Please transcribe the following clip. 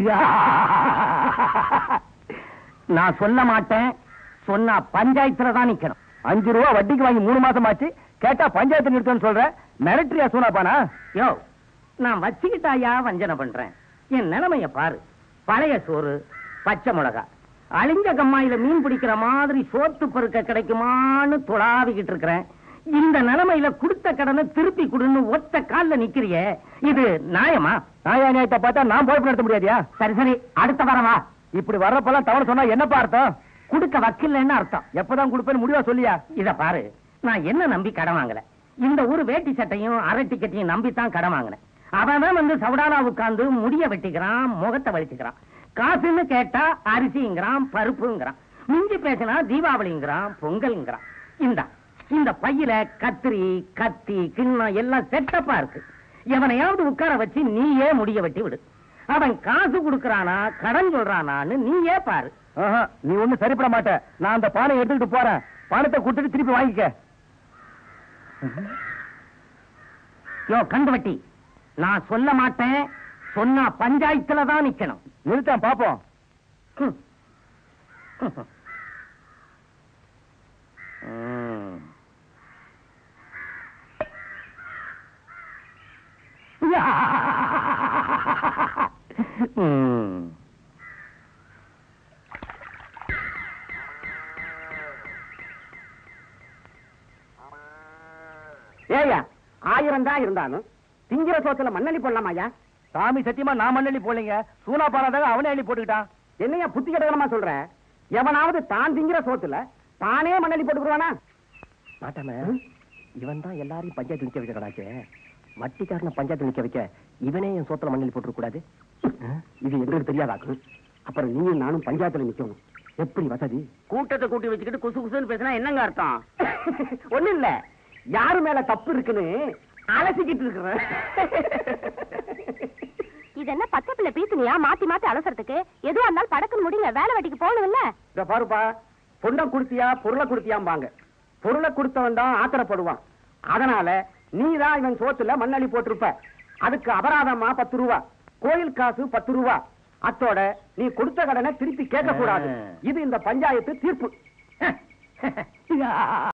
நான் சொல்ல மாட்டேன் சொன்னா பஞ்சாயத்துல தான் நிக்கணும் அஞ்சு ரூபா வட்டிக்கு வாங்கி மூணு மாசம் ஆச்சு கேட்டா பஞ்சாயத்து நிறுத்தம்னு சொல்ற மிரட்டரியா சூனாப்பானா யோ நான் வச்சுக்கிட்டாயா வஞ்சனை பண்றேன் என் நிலைமைய பாரு பழைய சோறு பச்சை மிளகா அழிஞ்ச கம்மாயில மீன் பிடிக்கிற மாதிரி சோத்து பருக்க கிடைக்குமான்னு தொடாவிக்கிட்டு இருக்கிறேன் இந்த நிலைமையில கொடுத்த கடனை திருப்பி கொடுன்னு ஒத்த கால்ல நிக்கிறியே இது நியாயமா நாயா நியாயத்தை பார்த்தா நான் பொழப்பு நடத்த முடியாதியா சரி சரி அடுத்த வாரம் வா இப்படி வர்றப்பெல்லாம் தவறு சொன்னா என்னப்பா அர்த்தம் குடுக்க வக்கில்லைன்னு அர்த்தம் எப்பதான் கொடுப்பேன்னு முடிவா சொல்லியா இத பாரு நான் என்ன நம்பி கடன் வாங்கல இந்த ஒரு வேட்டி சட்டையும் அரை டிக்கெட்டையும் நம்பி தான் கடன் வாங்கினேன் அவன் தான் வந்து சவுடாலா உட்கார்ந்து முடிய வெட்டிக்கிறான் முகத்தை வலிச்சுக்கிறான் காசுன்னு கேட்டா அரிசிங்கிறான் பருப்புங்கிறான் மிஞ்சி பேசினா தீபாவளிங்கிறான் பொங்கல்ங்கிறான் இந்த இந்த பையில கத்திரி கத்தி கிண்ணம் எல்லாம் செட்டப்பா இருக்கு எவனையாவது உட்கார வச்சு நீயே முடிய வெட்டி விடு அவன் காசு கொடுக்கறானா கடன் சொல்றானான்னு நீயே பாரு ஆஹா, நீ ஒண்ணு சரிப்பட மாட்ட நான் அந்த பானை எடுத்துக்கிட்டு போறேன் பணத்தை கொடுத்துட்டு திருப்பி வாங்கிக்க யோ கண்டுவட்டி நான் சொல்ல மாட்டேன் சொன்னா பஞ்சாயத்துல தான் நிக்கணும் நிறுத்தேன் பாப்போம் ஹம். ம். ம். ஏயா ஆயிரம் தான் இருந்தாலும் திங்கிற சோத்துல மண்ணள்ளி போடலாமாயா சாமி சத்தியமா நான் மண்ணெண்ணி போலீங்க சூனா பானாதாக அவனே அள்ளி போட்டுக்கிட்டான் என்னையா புத்தி கிடக்கணுமா சொல்ற எவனாவது தான் திங்கிற சோத்துல தானே மண்ணள்ளி போட்டுக்குருவானா பாட்டாம இவன் தான் எல்லாரையும் பஞ்சாயத்து நிக்க வைக்கிறாச்சே வட்டிக்காரன பஞ்சாயத்து நிக்க வைக்க இவனே என் சோத்துல மண்ணெண்ணி போட்டுக்க கூடாது இது எங்களுக்கு தெரியாதாக்கு அப்புறம் நீயும் நானும் பஞ்சாயத்துல நிக்கணும் எப்படி வசதி கூட்டத்தை கூட்டி வச்சுக்கிட்டு குசு குசுன்னு பேசினா என்னங்க அர்த்தம் ஒண்ணு இல்ல யாரு மேல தப்பு இருக்குன்னு அலசிக்கிட்டு இருக்கிறேன் இது என்ன பச்சை பிள்ளை பீத்துனியா மாத்தி மாத்தி அலசறதுக்கு எதுவா இருந்தாலும் படக்குன்னு முடிங்க வேலை வெட்டிக்கு போகணும்ல இத பாருப்பா பொண்ணை கொடுத்தியா பொருளை கொடுத்தியாம்பாங்க பொருளை கொடுத்தவன் தான் ஆத்திரப்படுவான் அதனால நீ தான் இவன் சோத்துல மண்ணள்ளி போட்டிருப்ப அதுக்கு அபராதமா பத்து ரூபா கோயில் காசு பத்து ரூபா அத்தோட நீ கொடுத்த கடனை திருப்பி கேட்க கூடாது இது இந்த பஞ்சாயத்து தீர்ப்பு